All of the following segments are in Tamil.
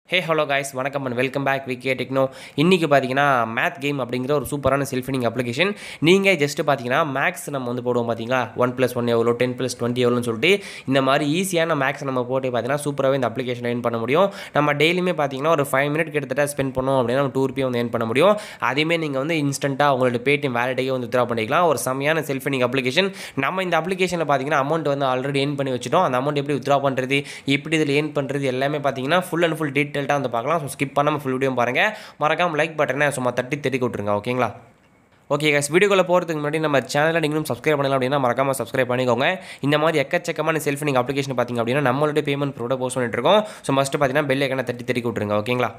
ஹே ஹலோ காய்ஸ் வணக்கம் and welcome back VK techno இன்றைக்கி பார்த்தீங்கன்னா மேத் கேம் அப்படிங்கிற ஒரு சூப்பரான செல்ஃபினிங் அப்ளிகேஷன் நீங்கள் ஜஸ்ட்டு பார்த்தீங்கன்னா மேக்ஸ் நம்ம வந்து போடுவோம் பார்த்தீங்களா ஒன் ப்ளஸ் ஒன் எவ்வளோ டென் ப்ளஸ் டுவெண்ட்டி எவ்வளோன்னு சொல்லிட்டு இந்த மாதிரி ஈஸியான மேக்ஸ் நம்ம போட்டு பார்த்தீங்கன்னா சூப்பராகவே இந்த அப்ளிகேஷன் ஏர்ன் பண்ண முடியும் நம்ம டெய்லியுமே பார்த்தீங்கன்னா ஒரு ஃபைவ் மினிட் கிட்டத்தட்ட ஸ்பெண்ட் பண்ணோம் அப்படின்னா நம்ம டூ ருபி வந்து ஏர்ன் பண்ண முடியும் அதேமாரி நீங்கள் வந்து இன்ஸ்டண்ட்டாக உங்களோட பேடிஎம் வேலட்டையே வந்து வித்ரா பண்ணிக்கலாம் ஒரு செம்மையான செல்ஃபினிங் அப்ளிகேஷன் நம்ம இந்த அப்ளிகேஷனில் பார்த்தீங்கன்னா அமௌண்ட் வந்து ஆல்ரெடி ஏர்ன் பண்ணி வச்சுட்டோம் அந்த அமௌண்ட் எப்படி வித்ரா பண்ணுறது எப்படி இதில் ஏர்ன் பண்ணுறது எல்லாமே பார்த்தீங்கன்னா ஃபுல் அண்ட் ஃபுல் டீட்டெயில்டாக வந்து பார்க்கலாம் ஸோ ஸ்கிப் பண்ணாமல் ஃபுல் வீடியோ பாருங்கள் மறக்காமல் லைக் பட்டனை சும்மா தட்டி தட்டி விட்ருங்க ஓகேங்களா ஓகே guys வீடியோக்குள்ளே போகிறதுக்கு முன்னாடி நம்ம சேனலை நீங்களும் சப்ஸ்கிரைப் பண்ணலாம் அப்படின்னா மறக்காமல் சப்ஸ்கிரைப் பண்ணிக்கோங்க இந்த மாதிரி எக்கச்சக்கமான செல்ஃபி நீங்கள் அப்ளிகேஷன் பார்த்தீங்க அப்படின்னா நம்மளுடைய பேமெண்ட் ப்ரோட போஸ்ட் பண்ணிட்டு இருக்கோம் ஸோ மஸ்ட்டு பார்த்தீங்கன்னா பெல் ஐக்கனை தட்டி தட்டி விட்ருங்க ஓகேங்களா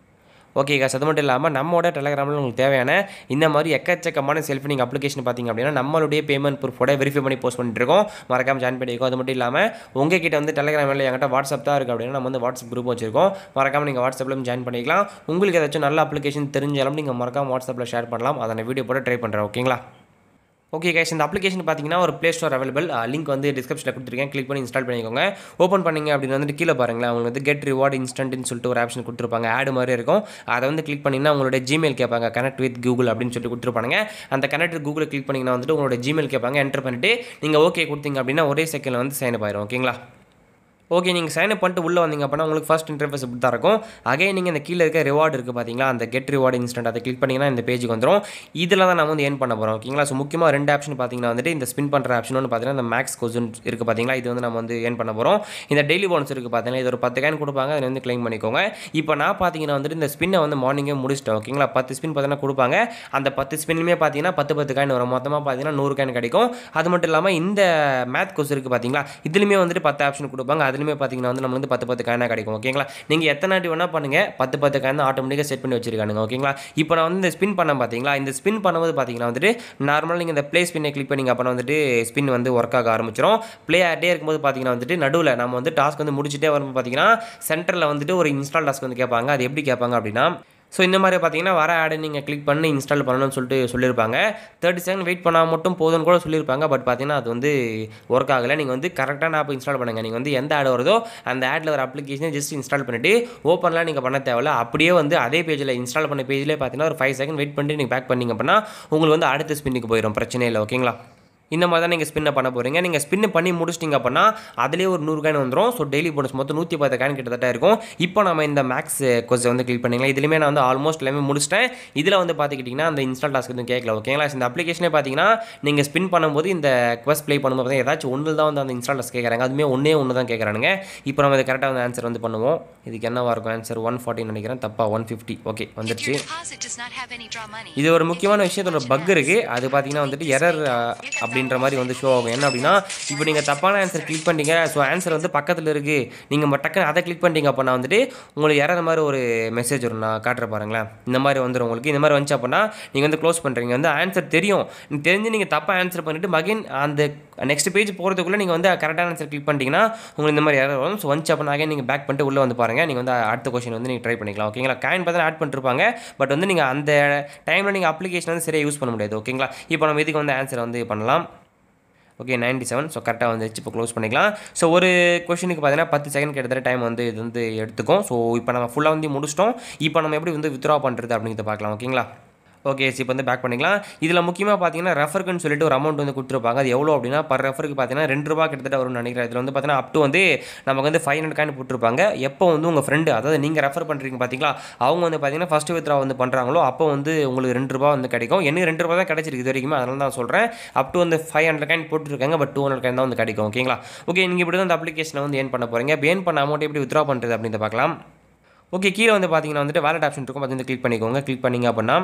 ஓகே காஸ் அது மட்டும் இல்லாமல் நம்மளோட டெலகிராமில் உங்களுக்கு தேவையான இந்த மாதிரி எக்கச்சக்கமான செல்ஃபி நீங்கள் அப்ளிகேஷன் பார்த்தீங்க அப்படின்னா நம்மளுடைய பேமெண்ட் ப்ரூஃபோட வெரிஃபை பண்ணி போஸ்ட் பண்ணிட்டு இருக்கோம் மறக்காம ஜாயின் பண்ணிக்கோ அது மட்டும் இல்லாமல் உங்ககிட்ட வந்து டெலகிராமில் என்கிட்ட வாட்ஸ்அப் தான் இருக்குது அப்படின்னா நம்ம வந்து வாட்ஸ்அப் குரூப் வச்சிருக்கோம் மறக்காம நீங்கள் வாட்ஸ்அப்பில் ஜாயின் பண்ணிக்கலாம் உங்களுக்கு ஏதாச்சும் நல்ல அப்ளிகேஷன் தெரிஞ்சாலும் நீங்கள் மறக்காம வாட்ஸ்அப்பில் ஷேர் பண்ணலாம் அதை நான் வீடியோ போட்டு ட்ரை பண்ணுறேன் ஓகேங்களா ஓகே கைஸ் இந்த அப்ளிகேஷன் பார்த்தீங்கன்னா ஒரு ப்ளே ஸ்டோர் அவைலபிள் லிங்க் வந்து டிஸ்கிரிப்ஷனில் கொடுத்துருக்கேன் கிளிக் பண்ணி இன்ஸ்டால் பண்ணிக்கோங்க ஓப்பன் பண்ணிங்க அப்படின்னு வந்துட்டு கீழே பாருங்களேன் அவங்க வந்து கெட் ரிவார்ட் இன்ஸ்டன்ட்னு சொல்லிட்டு ஒரு ஆப்ஷன் கொடுத்துருப்பாங்க ஆடு மாதிரி இருக்கும் அதை வந்து கிளிக் பண்ணிங்கன்னா உங்களோட ஜிமெயில் கேட்பாங்க கனெக்ட் வித் கூகுள் அப்படின்னு சொல்லிட்டு கொடுத்துருப்பாங்க அந்த கனெக்ட் கூகுளை கிளிக் பண்ணிங்கன்னா வந்துட்டு உங்களோட ஜிமெயில் கேட்பாங்க என்டர் பண்ணிட்டு நீங்கள் ஓகே கொடுத்தீங்க அப்படின்னா ஒரே செகண்டில் வந்து சைன் அப் ஆயிரும் ஓகேங்களா ஓகே நீங்கள் சைன் அப் பண்ணிட்டு உள்ளே வந்தீங்க அப்படின்னா உங்களுக்கு ஃபஸ்ட் இன்டர்ஃபேஸ் இப்படி தான் இருக்கும் அகைன் நீங்கள் இந்த கீழே இருக்க ரிவார்டு இருக்குது பார்த்தீங்களா அந்த கெட் ரிவார்டு இன்ஸ்டன்ட் அதை கிளிக் பண்ணிங்கன்னா இந்த பேஜுக்கு வந்துடும் இதில் தான் நம்ம வந்து ஏர்ன் பண்ண போகிறோம் ஓகேங்களா ஸோ முக்கியமாக ரெண்டு ஆப்ஷன் பார்த்தீங்கன்னா வந்துட்டு இந்த ஸ்பின் பண்ணுற ஆப்ஷன் ஒன்று பார்த்தீங்கன்னா இந்த மேக்ஸ் கொஸ்டின் இருக்குது பார்த்தீங்களா இது வந்து நம்ம வந்து ஏர்ன் பண்ண போகிறோம் இந்த டெய்லி போனஸ் இருக்குது பார்த்தீங்கன்னா இது ஒரு பத்து கேன் கொடுப்பாங்க அதை வந்து கிளைம் பண்ணிக்கோங்க இப்போ நான் பார்த்தீங்கன்னா வந்துட்டு இந்த ஸ்பின்னை வந்து மார்னிங்கே முடிச்சிட்டேன் ஓகேங்களா பத்து ஸ்பின் பார்த்தீங்கன்னா கொடுப்பாங்க அந்த பத்து ஸ்பின்லுமே பார்த்தீங்கன்னா பத்து பத்து கேன் வரும் மொத்தமாக பார்த்தீங்கன்னா நூறு கேன் கிடைக்கும் அது மட்டும் இல்லாமல் இந்த மேத் கொஸ் இருக்குது பார்த்தீங்களா இதுலையுமே வந்துட்டு பத்து ஆப்ஷன் கொடுப்பாங்க அதுலையுமே பார்த்தீங்கன்னா வந்து நம்ம வந்து பத்து பத்து காயினாக கிடைக்கும் ஓகேங்களா நீங்கள் எத்தனை நாட்டி வேணால் பண்ணுங்கள் பத்து பத்து காயின் ஆட்டோமேட்டிக்காக செட் பண்ணி வச்சிருக்கானுங்க ஓகேங்களா இப்போ நான் வந்து இந்த ஸ்பின் பண்ண பார்த்தீங்களா இந்த ஸ்பின் பண்ணும்போது பார்த்தீங்கன்னா வந்துட்டு நார்மலாக நீங்கள் இந்த ப்ளே ஸ்பின்னை கிளிக் பண்ணிங்க அப்போ வந்துட்டு ஸ்பின் வந்து ஒர்க் ஆக ஆரம்பிச்சிடும் ப்ளே ஆகிட்டே இருக்கும்போது பார்த்தீங்கன்னா வந்துட்டு நடுவில் நம்ம வந்து டாஸ்க் வந்து முடிச்சுட்டே வரும்போது பார்த்தீங்கன்னா சென்டரில் வந்துட்டு ஒரு இன்ஸ்டால் டாஸ்க் வந்து கேட்பாங்க அது எப்படி கேட்பாங்க அப்படின்னா ஸோ இந்த மாதிரி பார்த்தீங்கன்னா வர ஆடை நீங்கள் கிளிக் பண்ணி இன்ஸ்டால் பண்ணணும்னு சொல்லிட்டு சொல்லியிருப்பாங்க தேர்ட்டி செகண்ட் வெயிட் பண்ணால் மட்டும் போதும்னு கூட சொல்லியிருப்பாங்க பட் பார்த்தீங்கன்னா அது வந்து ஒர்க் ஆகலை நீங்கள் வந்து கரெக்டான ஆப் இன்ஸ்டால் பண்ணுங்கள் நீங்கள் வந்து எந்த ஆட் வருதோ அந்த ஆடில் வர அப்ளிகேஷனை ஜஸ்ட் இன்ஸ்டால் பண்ணிவிட்டு ஓப்பன்லாம் நீங்கள் பண்ண தேவையில்ல அப்படியே வந்து அதே பேஜில் இன்ஸ்டால் பண்ண பேஜ்லேயே பார்த்தீங்கன்னா ஒரு ஃபைவ் செகண்ட் வெயிட் பண்ணிட்டு நீங்கள் பேக் பண்ணிங்க அப்படின்னா உங்களுக்கு வந்து அடுத்த ஸ்பின்னுக்கு போயிடும் பிரச்சனை இல்லை ஓகேங்களா இந்த மாதிரி தான் நீங்கள் ஸ்பின்னை பண்ண போகிறீங்க நீங்கள் ஸ்பின்னு பண்ணி முடிச்சிட்டிங்க அப்படின்னா அதிலே ஒரு நூறு கேன் வந்துடும் ஸோ டெய்லி போனஸ் மொத்தம் நூற்றி பத்து கேன் கிட்டத்தட்ட இருக்கும் இப்போ நம்ம இந்த மேக்ஸ் கொஸ்ட் வந்து கிளிக் பண்ணிக்கலாம் இதுலேயுமே நான் வந்து ஆல்மோஸ்ட் எல்லாமே முடிச்சிட்டேன் இதில் வந்து பார்த்துக்கிட்டிங்கன்னா அந்த இன்ஸ்டால் டாஸ்க் வந்து கேட்கல ஓகேங்களா இந்த அப்ளிகேஷனே பார்த்தீங்கன்னா நீங்கள் ஸ்பின் பண்ணும்போது இந்த கொஸ்ட் ப்ளே பண்ணும்போது பார்த்தீங்கன்னா ஏதாச்சும் ஒன்று தான் வந்து அந்த இன்ஸ்டால் டாஸ்க் கேட்குறாங்க அதுவுமே ஒன்றே ஒன்று தான் கேட்குறானுங்க இப்போ நம்ம இது கரெக்டாக வந்து ஆன்சர் வந்து பண்ணுவோம் இதுக்கு என்னவா இருக்கும் ஆன்சர் ஒன் ஃபார்ட்டின்னு நினைக்கிறேன் தப்பா ஒன் ஃபிஃப்டி ஓகே If வந்துருச்சு your deposit does not have any draw money, இது ஒரு முக்கியமான விஷயத்தோட பக் இருக்குது அது பார்த்தீங்கன்னா வந்துட்டு எரர் அப்படின்ற மாதிரி வந்து ஷோ ஆகும் என்ன அப்படின்னா இப்போ நீங்கள் தப்பான ஆன்சர் கிளிக் பண்ணிட்டீங்க ஸோ ஆன்சர் வந்து பக்கத்தில் இருக்குது நீங்கள் டக்குன்னு அதை கிளிக் பண்ணிட்டீங்க அப்படின்னா வந்துட்டு உங்களுக்கு எரர் மாதிரி ஒரு மெசேஜ் வரும் நான் காட்டுற பாருங்களேன் இந்த மாதிரி வந்துடும் உங்களுக்கு இந்த மாதிரி வந்துச்சு அப்படின்னா நீங்கள் வந்து க்ளோஸ் பண்ணுறீங்க வந்து ஆன்சர் தெரியும் நீ தெரிஞ்சு நீங்கள் தப்பாக ஆன்சர் பண்ணிவிட்டு மகின் அந்த நெக்ஸ்ட் பேஜ் போகிறதுக்குள்ளே நீங்கள் வந்து கரெக்டான ஆன்சர் கிளிக் பண்ணிட்டீங்கன்னா உங்களுக்கு இந்த மாதிரி எரர் வரும் ஸோ வந்துச்சு அப்படின்னா again நீங்கள் பேக் பண்ணிட்டு உள்ளே வந்து பாருங்கள் நீங்கள் வந்து அடுத்த கொஷின் வந்து நீங்கள் ட்ரை பண்ணிக்கலாம் ஓகேங்களா காயின் பார்த்தா ஆட் பண்ணிருப்பாங்க பட் வந்து நீங்கள் அந்த டைமில் நீங்கள் அப்ளிகேஷன் வந்து சரியாக யூஸ் பண்ண முடியாது ஓகேங்களா இப்போ நம்ம இதுக்கு வந்து ஆன்சர் வந்து பண்ணலாம் ஓகே நைன்டி செவன் ஸோ கரெக்டாக வந்துச்சு இப்போ க்ளோஸ் பண்ணிக்கலாம் ஸோ ஒரு கொஷனுக்கு பார்த்தீங்கன்னா பத்து செகண்ட் கிட்டத்தட்ட டைம் வந்து இது வந்து எடுத்துக்கும் ஸோ இப்போ நம்ம ஃபுல்லாக வந்து முடிச்சிட்டோம் இப்போ நம்ம எப்படி வந்து வித்ரா பண்ணுறது அப்படிங்கிறத பார்க்கலாம் ஓகேங்களா ஓகே இப்போ வந்து பேக் பண்ணிக்கலாம் இதில் முக்கியமாக பார்த்தீங்கன்னா ரெஃபருக்குன்னு சொல்லிட்டு ஒரு அமௌண்ட் வந்து கொடுத்துருப்பாங்க அது எவ்வளோ அப்படின்னா பர் ரெஃபருக்கு பார்த்தீங்கன்னா ரெண்டு ரூபா கிட்டத்தட்ட வரும்னு நினைக்கிறேன் இதில் வந்து பார்த்தீங்கன்னா அப் டு வந்து நமக்கு வந்து ஃபைவ் ஹண்ட்ரட் காயின் போட்டிருப்பாங்க எப்போ வந்து உங்கள் ஃப்ரெண்டு அதாவது நீங்கள் ரெஃபர் பண்ணுறீங்க பார்த்தீங்களா அவங்க வந்து பார்த்தீங்கன்னா ஃபஸ்ட்டு வித்ரா வந்து பண்ணுறாங்களோ அப்போ வந்து உங்களுக்கு ரெண்டு ரூபா வந்து கிடைக்கும் எனக்கு ரெண்டு ரூபா தான் கிடைச்சிருக்கு இது வரைக்குமே அதனால தான் சொல்கிறேன் அப் டு வந்து ஃபைவ் ஹண்ட்ரட் காயின் போட்டுருக்காங்க பட் டூ ஹண்ட்ரட் காயின் தான் வந்து கிடைக்கும் ஓகேங்களா ஓகே நீங்கள் இப்படி தான் இந்த அப்ளிகேஷனை வந்து ஏன் பண்ண போகிறீங்க இப்போ ஏன் பண்ண அமௌண்ட் எப்படி வித்ரா பண்ணுறது அப்படின்னு பார்க்கலாம் ஓகே கீழே வந்து பார்த்தீங்கன்னா வந்துட்டு வேலட் ஆப்ஷன் இருக்கும் அது வந்து கிளிக் பண்ணிக்கோங்க கிளிக் பண்ணிங்க அப்படின்னா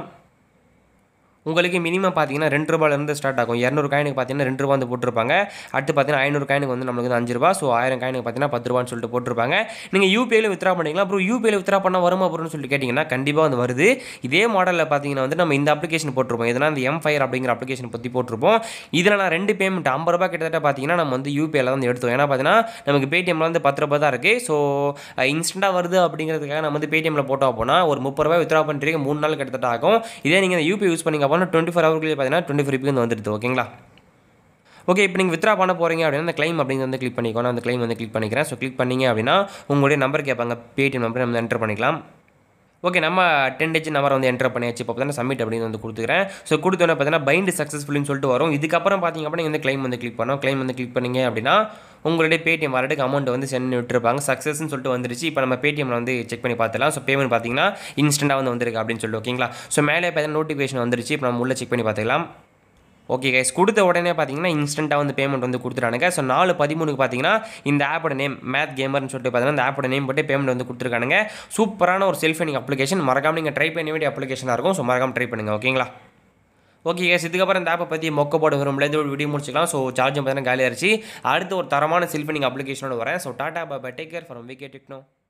உங்களுக்கு மினிமம் பார்த்தீங்கன்னா ரெண்டு ரூபாயிலேருந்து ஸ்டார்ட் ஆகும் இரநூறு காயினுக்கு பார்த்தீங்கன்னா ரெண்டு ரூபா வந்து போட்டிருப்பாங்க அடுத்து பார்த்தீங்கன்னா ஐநூறு காயினுக்கு வந்து நம்மளுக்கு வந்து அஞ்சு ரூபா ஸோ ஆயிரம் காயினுக்கு பார்த்தீங்கன்னா பத்து ரூபான்னு சொல்லிட்டு போட்டிருப்பாங்க நீங்கள் யூபிஐயில் வித்ரா பண்ணிக்கலாம் அப்புறம் யூபிஐயில் வித்ரா பண்ணால் வருமா அப்படின்னு சொல்லிட்டு கேட்டிங்கன்னா கண்டிப்பாக வந்து வருது இதே மாடலில் பார்த்தீங்கன்னா வந்து நம்ம இந்த அப்ளிகேஷன் போட்டிருப்போம் இதனால் இந்த எம் ஃபயர் அப்படிங்கிற அப்ளிகேஷன் பற்றி போட்டிருப்போம் இதில் நான் ரெண்டு பேமெண்ட் ஐம்பது ரூபா கிட்டத்தட்ட பார்த்தீங்கன்னா நம்ம வந்து யூபிஐயில் வந்து எடுத்தோம் ஏன்னா பார்த்தீங்கன்னா நமக்கு பேடிஎம்ல வந்து பத்து ரூபா தான் இருக்குது ஸோ இன்ஸ்டண்ட்டாக வருது அப்படிங்கிறதுக்காக நம்ம வந்து பேடிஎம்ல போட்டோம் அப்படின்னா ஒரு முப்பது ரூபாய் வித்ரா பண்ணுறீங்க மூணு நாள் கிட்டத்தட்ட ஆகும் இதே நீங்கள் இந்த யூபிஐ யூஸ் பண்ணிங்க அப்படின்னா டுவெண்ட்டி ஃபோர் ஹவர்லேயே பார்த்தீங்கன்னா டுவெண்ட்டி ஃபோர் வந்து வந்துடுது ஓகேங்களா ஓகே இப்போ நீங்கள் வித்ரா பண்ண போகிறீங்க அப்படின்னா அந்த claim அப்படிங்கிறது வந்து கிளிக் பண்ணிக்கோ நான் அந்த claim வந்து கிளிக் பண்ணிக்கிறேன் ஸோ கிளிக் பண்ணீங்க அப்படின்னா உங்களுடைய நம்பர் கேட்பாங்க பேடிஎம் நம்பர் நம்ம என்டர் பண்ணிக்கலாம் ஓகே நம்ம டென் டிஜிட் நம்பர் வந்து என்டர் பண்ணியாச்சு இப்போ பார்த்தீங்கன்னா சப்மிட் அப்படின்னு வந்து கொடுத்துக்கிறேன் ஸோ கொடுத்தோன்னே பார்த்தீங்கன்னா பைண்ட் சக்ஸஸ்ஃபுல்னு சொல்லிட்டு வரும் இதுக்கப்புறம் பார்த்தீங்க அப்படின்னா இந்த claim வந்து கிளிக் பண்ணோம் claim வந்து கிளிக் பண்ணீங்க அப்படின்னா உங்களுடைய பேடிஎம் வாலெட்டுக்கு அமௌண்ட் வந்து சென்ட் விட்டுருப்பாங்க சக்ஸஸ்ன்னு சொல்லிட்டு வந்துருச்சு இப்போ நம்ம பேடிஎம்ல வந்து செக் பண்ணி பார்த்துலாம் ஸோ பேமெண்ட் பார்த்தீங்கன்னா இன்ஸ்டண்ட்டாக வந்து வந்திருக்கு அப்படின்னு சொல்லிட்டு ஓகேங்களா ஸோ மேலே பார்த்தீங்கன்னா நோட்டிஃபிகேஷன் வந்துருச்சு இப்போ நம்ம உள்ள செக் பண்ணி பார்த்துக்கலாம் ஓகே கைஸ் கொடுத்த உடனே பார்த்தீங்கன்னா இன்ஸ்டண்ட்டாக வந்து பேமெண்ட் வந்து கொடுத்துட்டானுங்க ஸோ நாலு பதிமூணுக்கு பார்த்தீங்கன்னா இந்த ஆப்போட நேம் மேத் கேமர்னு சொல்லிட்டு பார்த்தீங்கன்னா இந்த ஆப்போட நேம் போட்டு பேமெண்ட் வந்து கொடுத்துருக்கானுங்க சூப்பரான ஒரு செல்ஃப் நீங்கள் அப்ளிகேஷன் மறக்காம நீங்கள் ட்ரை பண்ண வேண்டிய அப்ளிகேஷனாக இருக்கும் ஸோ மறக்காம ட்ரை பண்ணுங்கள் ஓகேங்களா ஓகே கேஸ் இதுக்கப்புறம் இந்த ஆப்பை பற்றி மொக்க போட விரும்பல இது ஒரு வீடியோ முடிச்சுக்கலாம் ஸோ சார்ஜும் பார்த்தீங்கன்னா காலியாகிடுச்சு அடுத்து ஒரு தரமான செல்ஃப் நீங்கள் அப்ளிகேஷனோட வரேன் ஸோ டாடா பாபா take care from VK techno